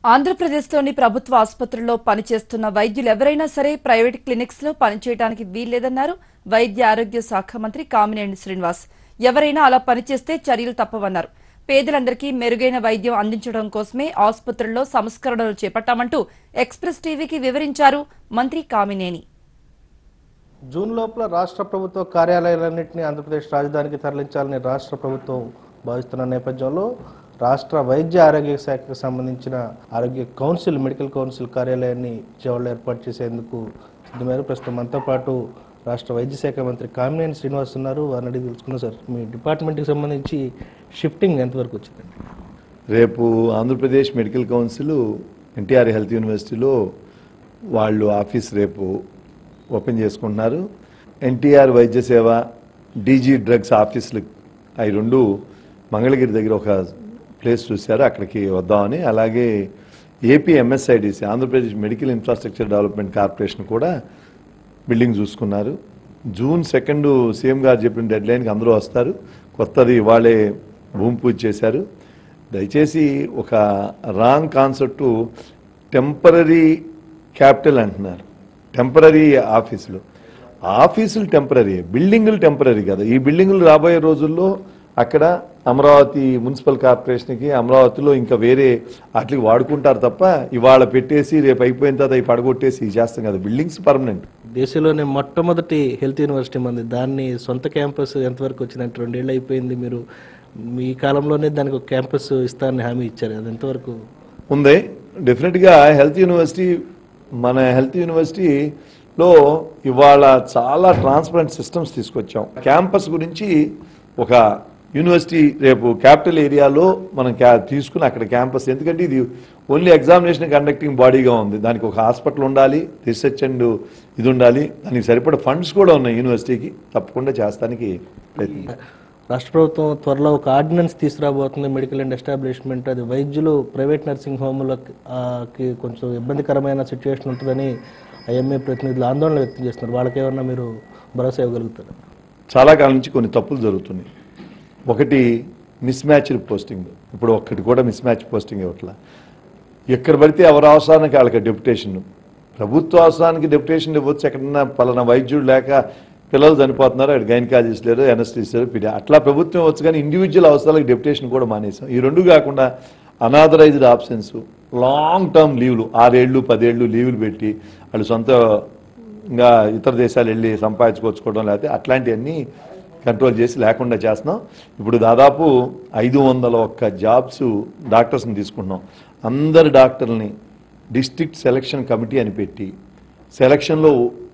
ఆంధ్రప్రదేశ్లోని ప్రభుత్వ ఆసుపత్రుల్లో పనిచేస్తున్న వైద్యులు ఎవరైనా సరే ప్రైవేట్ క్లినిక్స్ లో పనిచేయడానికి వీల్లేదన్నారు వైద్య ఆరోగ్య శాఖ మంత్రి కామినేని శ్రీనివాస్ ఎవరైనా అలా పనిచేస్తే చర్యలు తప్పవన్నారు పేదలందరికీ మెరుగైన వైద్యం అందించడం కోసమే ఆసుపత్రుల్లో సంస్కరణలు చేపట్టామంటూ ఎక్స్ప్రెస్ టీవీకి వివరించారు మంత్రి కామినేని జూన్ లోపల రాష్ట్ర ప్రభుత్వ కార్యాలయాలన్నింటినీ ఆంధ్రప్రదేశ్ రాజధానికి తరలించాలని రాష్ట్ర ప్రభుత్వం భావిస్తున్న నేపథ్యంలో రాష్ట్ర వైద్య ఆరోగ్య శాఖకు సంబంధించిన ఆరోగ్య కౌన్సిల్ మెడికల్ కౌన్సిల్ కార్యాలయాన్ని విజయవాడలో ఏర్పాటు చేసేందుకు సిద్ధమయ్యారు ప్రస్తుతం మనతో పాటు రాష్ట్ర వైద్య శాఖ మంత్రి కామినేని శ్రీనివాస్ ఉన్నారు వారిని అడిగి తెలుసుకున్నాం సార్ మీ డిపార్ట్మెంట్కి సంబంధించి షిఫ్టింగ్ ఎంతవరకు వచ్చిందండి రేపు Andhra Pradesh medical council NTR health యూనివర్సిటీలో వాళ్ళు ఆఫీస్ రేపు ఓపెన్ చేసుకుంటున్నారు ఎన్టీఆర్ వైద్య సేవ డీజీ డ్రగ్స్ ఆఫీసులు అవి రెండు మంగళగిరి దగ్గర ఒక ప్లేస్ చూశారు అక్కడికి వద్దామని అలాగే AP MSIDC Andhra Pradesh medical infrastructure development corporation కూడా బిల్డింగ్ చూసుకున్నారు జూన్ సెకండ్ సీఎం గారు చెప్పిన డెడ్ లైన్కి అందరూ వస్తారు కొత్తది ఇవాళే భూమి పూజ చేశారు దయచేసి ఒక రాంగ్ కాన్సెప్ట్ టెంపరీ క్యాపిటల్ అంటున్నారు టెంపరీ ఆఫీసులు ఆఫీసులు టెంపరీ బిల్డింగులు టెంపరీ కదా ఈ బిల్డింగులు రాబోయే రోజుల్లో అక్కడ అమరావతి మున్సిపల్ కార్పొరేషన్కి అమరావతిలో ఇంకా వేరే వాటికి వాడుకుంటారు తప్ప ఇవాళ పెట్టేసి రేపు అయిపోయిన తర్వాత అవి పడగొట్టేసి చేస్తాం కదా బిల్డింగ్స్ పర్మనెంట్ దేశంలోనే మొట్టమొదటి హెల్త్ యూనివర్సిటీ మంది దాన్ని సొంత క్యాంపస్ ఎంతవరకు వచ్చిందంటే రెండేళ్ళు అయిపోయింది మీరు మీ కాలంలోనే దానికి ఒక క్యాంపస్ ఇస్తారని హామీ ఇచ్చారు అది ఎంతవరకు ఉంది డెఫినెట్గా హెల్త్ యూనివర్సిటీ మన హెల్త్ యూనివర్సిటీలో ఇవాళ చాలా ట్రాన్స్పరెంట్ సిస్టమ్స్ తీసుకొచ్చాం క్యాంపస్ గురించి ఒక యూనివర్సిటీ రేపు క్యాపిటల్ ఏరియాలో మనం క్యా తీసుకుని అక్కడ క్యాంపస్ ఎందుకంటే ఇది ఓన్లీ ఎగ్జామినేషన్ కండక్టింగ్ బాడీగా ఉంది దానికి ఒక హాస్పిటల్ ఉండాలి రీసెర్చ్ అండ్ ఇది ఉండాలి దానికి సరిపడ ఫండ్స్ కూడా ఉన్నాయి యూనివర్సిటీకి తప్పకుండా చేస్తానికి ప్రయత్నం రాష్ట్ర ప్రభుత్వం త్వరలో ఒక ఆర్డినెన్స్ తీసుకురాబోతుంది మెడికల్ అండ్ ఎస్టాబ్లిష్మెంట్ అది వైద్యులు ప్రైవేట్ నర్సింగ్ హోమ్లకి కొంచెం ఇబ్బందికరమైన సిచ్యువేషన్ ఉంటుందని ఐఎంఏ ప్రతినిధులు ఆందోళన వ్యక్తం చేస్తున్నారు వాళ్ళకి ఏమన్నా మీరు భరోసా ఇవ్వగలుగుతారు చాలా కాలం నుంచి కొన్ని తప్పులు జరుగుతున్నాయి ఒకటి మిస్ మ్యాచ్డ్ పోస్టింగ్ ఇప్పుడు ఒక్కటి కూడా మిస్ మ్యాచ్ పోస్టింగ్ ఇవ్వట్లా ఎక్కడ పడితే ఎవరి అవసరానికి వాళ్ళకి డెప్యుటేషన్ ప్రభుత్వ అవసరానికి డెప్యుటేషన్ ఇవ్వచ్చు ఎక్కడన్నా పలానా వైద్యుడు లేక పిల్లలు చనిపోతున్నారు అక్కడ గైనకాలజిస్ట్ లేరు ఎనస్టిస్ట్ లేరు పిడి అట్లా ప్రభుత్వం ఇవ్వచ్చు కానీ ఇండివిజువల్ అవసరాలకు డెప్యుటేషన్ కూడా మానేసాం ఈ రెండు కాకుండా అనాథరైజ్డ్ ఆప్షన్స్ లాంగ్ టర్మ్ లీవ్లు ఆరేళ్ళు పదేళ్ళు లీవులు పెట్టి వాళ్ళు సొంత ఇంకా ఇతర దేశాలు వెళ్ళి సంపాదించుకొచ్చుకోవడం లేకపోతే అట్లాంటివన్నీ కంట్రోల్ చేసి లేకుండా చేస్తున్నాం ఇప్పుడు దాదాపు ఐదు వందల ఒక్క జాబ్స్ డాక్టర్స్ని తీసుకుంటున్నాం అందరు డాక్టర్ని డిస్ట్రిక్ట్ సెలక్షన్ కమిటీ అని పెట్టి సెలక్షన్లో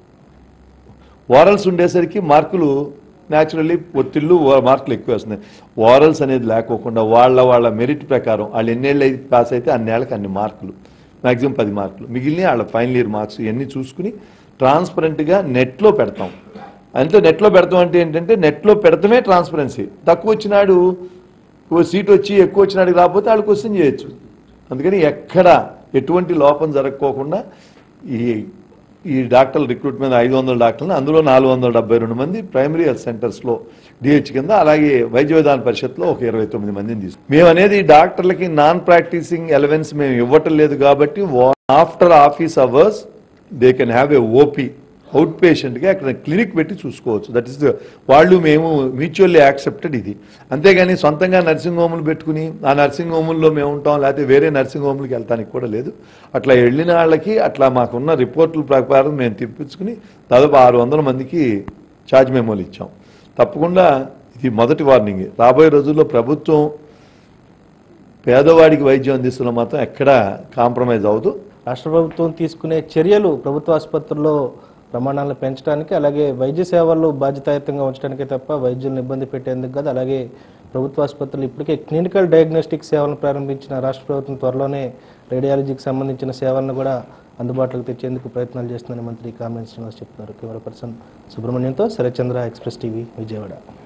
ఓరల్స్ ఉండేసరికి మార్కులు న్యాచురల్లీ ఒత్తిళ్ళు ఓ- మార్కులు ఎక్కువ వస్తున్నాయి ఓరల్స్ అనేది లేకోకుండా వాళ్ళ వాళ్ళ మెరిట్ ప్రకారం వాళ్ళు ఎన్నేళ్ళు అయితే పాస్ అయితే అన్నేళ్ళకి అన్ని మార్కులు మ్యాక్సిమం పది మార్కులు మిగిలిన వాళ్ళ ఫైనల్ ఇయర్ మార్క్స్ ఇవన్నీ చూసుకుని ట్రాన్స్పరెంట్గా నెట్లో పెడతాం అంటే నెట్లో పెడతాం అంటే ఏంటంటే నెట్లో పెడతామే ట్రాన్స్పరెన్సీ తక్కువ వచ్చినాడు ఓ సీట్ వచ్చి ఎక్కువ వచ్చినాడు రాకపోతే వాళ్ళు క్వశ్చన్ చేయొచ్చు అందుకని ఎక్కడ ఎటువంటి లోపం జరగకోకుండా ఈ ఈ డాక్టర్ల రిక్రూట్మెంట్ ఐదు వందల డాక్టర్లు అందులో నాలుగు వందల డెబ్బై రెండు మంది ప్రైమరీ హెల్త్ సెంటర్స్లో డిహెచ్ కింద అలాగే వైద్య విధాన పరిషత్లో ఒక ఇరవై తొమ్మిది మందిని తీసుకు మేము అనేది డాక్టర్లకి నాన్ ప్రాక్టీసింగ్ ఎలవెన్స్ మేము ఇవ్వటం లేదు కాబట్టి after office hours they can have a OP out పేషెంట్గా అక్కడ క్లినిక్ పెట్టి చూసుకోవచ్చు దట్ ఈస్ వాళ్ళు మేము మ్యూచువల్లీ యాక్సెప్టెడ్ ఇది అంతేగాని సొంతంగా నర్సింగ్ హోములు పెట్టుకుని ఆ నర్సింగ్ హోముల్లో మేము ఉంటాం లేకపోతే వేరే నర్సింగ్ హోములకి వెళ్తానికి కూడా లేదు అట్లా వెళ్ళిన వాళ్ళకి అట్లా మాకున్న రిపోర్టుల ప్రకారం మేము తెప్పించుకుని దాదాపు ఆరు వందల మందికి ఛార్జ్ మెమోలు ఇచ్చాం తప్పకుండా ఇది మొదటి వార్నింగ్ రాబోయే రోజుల్లో ప్రభుత్వం పేదవాడికి వైద్యం అందిస్తున్న మాత్రం ఎక్కడా కాంప్రమైజ్ అవ్వదు రాష్ట్ర ప్రభుత్వం తీసుకునే చర్యలు ప్రభుత్వ ఆసుపత్రుల్లో ప్రమాణాలను పెంచడానికి అలాగే వైద్య సేవలు బాధ్యతాయుతంగా ఉంచడానికే తప్ప వైద్యులను ఇబ్బంది పెట్టేందుకు కాదు అలాగే ప్రభుత్వ ఆసుపత్రులు ఇప్పటికే క్లినికల్ డయాగ్నోస్టిక్ సేవలను ప్రారంభించిన రాష్ట్ర ప్రభుత్వం త్వరలోనే రేడియాలజీకి సంబంధించిన సేవలను కూడా అందుబాటులోకి తెచ్చేందుకు ప్రయత్నాలు చేస్తుందని మంత్రి కామెంట్ శ్రీనివాస్ చెప్తున్నారు కెమెరా పర్సన్ సుబ్రహ్మణ్యంతో శరత్చంద్ర ఎక్స్ప్రెస్ టీవీ విజయవాడ